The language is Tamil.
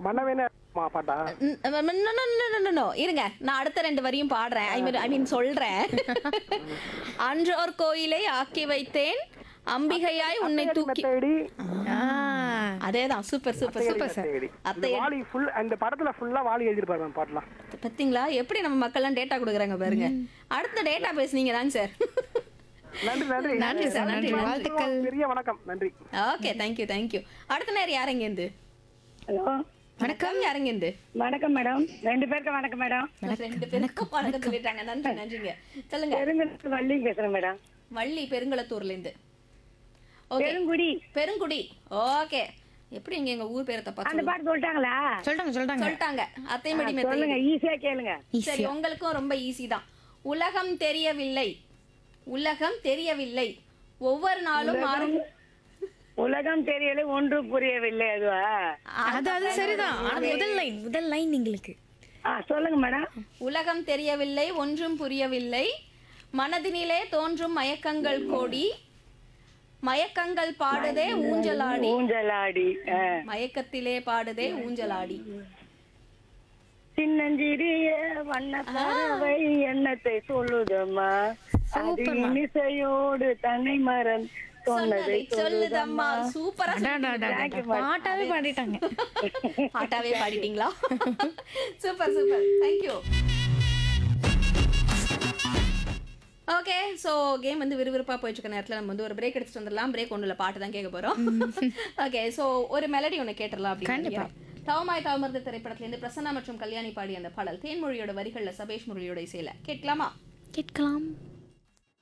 மன்னவேனே பாட்டா ம், no, no, no, no, no, no, no. இருங்க நான் அடுத்த ரெண்டு வரியும் பாடுறேன் ஐ மீன் ஐ மீன் சொல்றேன் அன்றோர் கோயிலை ஆக்கி வைத்தேன் அம்பிகையாய் உன்னை தூக்கி மெத்தடி அதேதான் சூப்பர் சூப்பர் சூப்பர் சார் மெத்தடி அத்தை வாலி ஃபுல் அந்த படத்துல ஃபுல்லா வாலி எழுதிருப்பாரு மேம் பாட்டுலாம் பாத்தீங்களா எப்படி நம்ம மக்கள்லாம் டேட்டா கொடுக்குறாங்க பாருங்க அடுத்த டேட்டா பேஸ் நீங்க தாங்க சார் நன்றி நன்றி நன்றி சார் நன்றி வாழ்த்துக்கள் பெரிய வணக்கம் நன்றி ஓகே தேங்க்யூ தேங்க்யூ அடுத்த நேரம் யாரங்கேந்து ஹலோ வணக்கம் யாரங்கேந்து வணக்கம் மேடம் ரெண்டு பேருக்கு வணக்கம் மேடம் ரெண்டு பேருக்கும் வணக்கம் சொல்லிட்டாங்க நன்றி நன்றிங்க சொல்லுங்க பெருங்குடி வள்ளி பேசுறேன் மேடம் வள்ளி பெருங்குளத்தூர்ல இருந்து ஓகே பெருங்குடி பெருங்குடி ஓகே எப்படி இங்க எங்க ஊர் பேரை தப்பா அந்த சொல்லுங்க பாட்டு சொல்லிட்டாங்களா சொல்லிட்டாங்க சொல்லிட்டாங்க சொல்லிட்டாங்க அத்தைமடி மெத்தை சொல்லுங்க ஈஸியா கேளுங்க சரி உங்களுக்கும் ரொம்ப ஈஸி தான் உலகம் தெரியவில்லை உலகம் தெரியவில்லை ஒவ்வொரு நாளும் மாறும் உலகம் தெரியல ஒன்றும் புரியவில்லை அதுவா அது அது சரிதான் ஆனா முதல் லைன் முதல் லைன் எங்களுக்கு ஆ சொல்லுங்க மேடம் உலகம் தெரியவில்லை ஒன்றும் புரியவில்லை மனதினிலே தோன்றும் மயக்கங்கள் கோடி மயக்கங்கள் பாடுதே ஊஞ்சலாடி ஊஞ்சலாடி ஆ. மயக்கத்திலே பாடுதே ஊஞ்சலாடி சின்னஞ்சிறிய வண்ண பறவை எண்ணத்தை சொல்லுதம்மா அது இனிசையோடு தன்னை மரம் சொன்னதை சொன்னதை சொல்லுதம்மா சூப்பரா அடாடாடா. பாட்டாவே பாடிட்டாங்க பாட்டாவே பாடிட்டீங்களா super super thank you okay so game வந்து விறுவிறுப்பாக போயிட்டு இருக்க நேரத்தில் நம்ம வந்து ஒரு பிரேக் எடுத்துட்டு வந்துடலாம் பிரேக் ஒன்றுல பாட்டு தான் கேட்க போகிறோம் ஓகே ஸோ ஒரு மெலடி ஒன்று கேட்டுடலாம் அப்படின்னு தவமாய் தவமர்ந்த திரைப்படத்திலேருந்து பிரசன்னா மற்றும் கல்யாணி பாடிய அந்த பாடல் தேன்மொழியோட வரிகளில் சபேஷ் முரளியோட இசையில கேட்கலாமா கேட்கலாம்